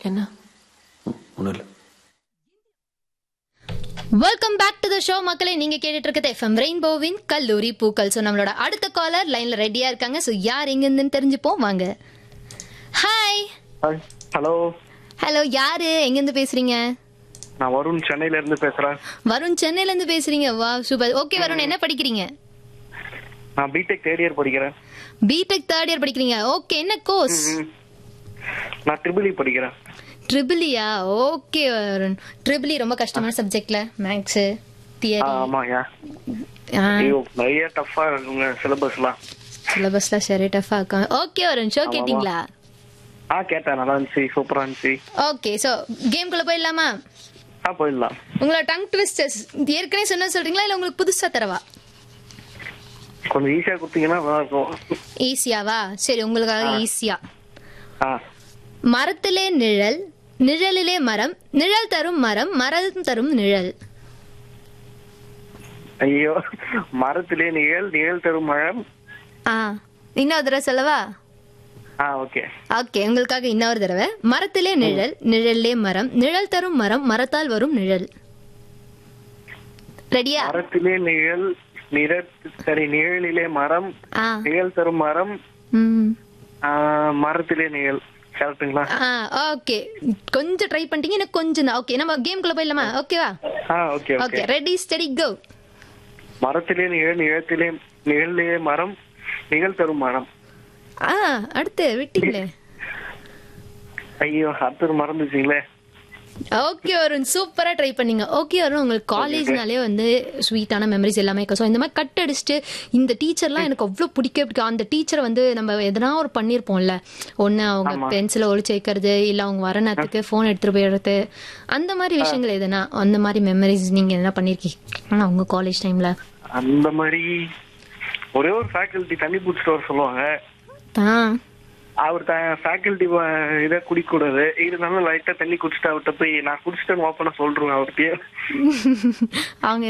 என்ன ஒன்றும் இல்லை welcome back to the show மக்களே நீங்க கேட்டுட்டு இருக்கிறது எஃப்எம் ரெயின்போவின் கல்லூரி பூக்கள் ஸோ நம்மளோட அடுத்த காலர் லைன்ல ரெடியா இருக்காங்க ஸோ யார் எங்க இருந்துன்னு தெரிஞ்சுப்போம் வாங்க ஹாய் ஹலோ ஹலோ யாரு எங்க இருந்து பேசுறீங்க நான் வருண் சென்னையில இருந்து பேசுறேன் வருண் சென்னையில இருந்து பேசுறீங்க வா சூப்பர் ஓகே வருண் என்ன படிக்கிறீங்க நான் பிடெக் தேர்ட் இயர் படிக்கிறேன் பிடெக் தேர்ட் இயர் படிக்கிறீங்க ஓகே என்ன கோர்ஸ் ம். நான் ட்ரிபிள் படிக்கிறேன் ட்ரிபிளியா ஓகே வருண் ட்ரிபிளி ரொம்ப கஷ்டமான சப்ஜெக்ட்ல மேக்ஸ் ஆ, தியரி ஆமாங்க ஐயோ நிறைய டஃப்பா இருக்குங்க சிலபஸ்லாம் சிலபஸ்ல சரி டஃபா இருக்கும் ஓகே வருண் ஷோ கேட்டிங்களா ஆ கேட்டேன் நல்லா இருந்துச்சு சூப்பரா இருந்துச்சு ஓகே ஸோ கேம்குள்ள போயிடலாமா ஆ போயிடலாம் உங்களோட டங் ட்விஸ்டர்ஸ் ஏற்கனவே சொன்ன சொல்றீங்களா இல்ல உங்களுக்கு புதுசா தரவா கொஞ்சம் ஈஸியா கொடுத்தீங்கன்னா நல்லா இருக்கும் ஈஸியாவா சரி உங்களுக்காக ஈஸியா ஆ மரத்திலே நிழல் நிழலிலே மரம் நிழல் தரும் மரம் மரம் தரும் நிழல் ஐயோ மரத்திலே நிழல் நிழல் தரும் மழம் ஆ இன்னொரு தடவை சொல்லவா ஆ ஓகே ஓகே உங்களுக்காக இன்னொரு தடவை மரத்திலே நிழல் நிழல்லே மரம் நிழல் தரும் மரம் மரத்தால் வரும் நிழல் ரெடியா மரத்திலே நிழல் நிற சரி நிழலிலே மரம் ஆ நிழல் தரும் மரம் ம் ஆ, மரத்திலே நிழல் கரெக்ட்டுங்களா ஆ ஓகே கொஞ்சம் ட்ரை பண்ணிட்டீங்க இன்னும் கொஞ்சம் தான் ஓகே நம்ம கேம்குள்ள போயிடலாமா ஓகேவா ஆ okay okay okay ready steady go மரத்திலே நிழல் நிழத்திலே நிழலே மரம் நிழல் தரும் மரம் ஆ அடுத்து விட்டீங்களே ஐயோ அடுத்தது மறந்துச்சுங்களே ஓகே வருண் சூப்பரா ட்ரை பண்ணீங்க ஓகே வருண் உங்களுக்கு காலேஜ்னாலே வந்து ஸ்வீட்டான மெமரிஸ் எல்லாமே இருக்கும் ஸோ இந்த மாதிரி கட் அடிச்சுட்டு இந்த டீச்சர்லாம் எனக்கு அவ்வளோ பிடிக்க பிடிக்கும் அந்த டீச்சரை வந்து நம்ம எதனா ஒரு பண்ணியிருப்போம்ல ஒன்று அவங்க ஆமா. பென்சிலை ஒழிச்சு வைக்கிறது இல்லை அவங்க வர நேரத்துக்கு ஃபோன் எடுத்துட்டு போயிடுறது அந்த மாதிரி விஷயங்கள் எதுனா அந்த மாதிரி மெமரிஸ் நீங்க என்ன பண்ணிருக்கீங்க ஆனால் உங்க காலேஜ் டைம்ல அந்த மாதிரி ஒரே ஒரு ஃபேக்கல்டி தண்ணி பிடிச்சிட்டு வர சொல்லுவாங்க தான் அவர் ஃபேக்கல்டி இதை குடிக்க கூடாது இருந்தாலும் லைட்டா தண்ணி குடிச்சிட்டு அவர்கிட்ட போய் நான் குடிச்சிட்டேன்னு ஓப்பனா சொல்றேன் அவர்கிட்டயே அவங்க